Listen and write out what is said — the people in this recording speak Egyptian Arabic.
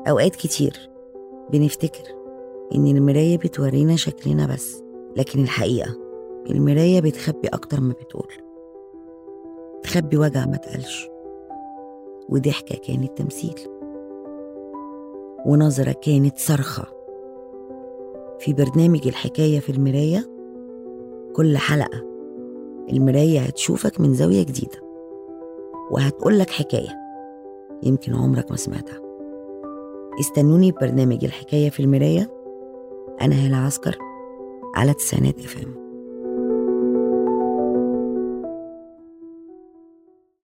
أوقات كتير بنفتكر إن المراية بتورينا شكلنا بس لكن الحقيقة المراية بتخبي أكتر ما بتقول تخبي وجع ما تقلش وضحكة كانت تمثيل ونظرة كانت صرخة في برنامج الحكاية في المراية كل حلقة المراية هتشوفك من زاوية جديدة وهتقولك حكاية يمكن عمرك ما سمعتها استنوني ببرنامج الحكاية في المراية أنا هلا عسكر على تسعينات اف ام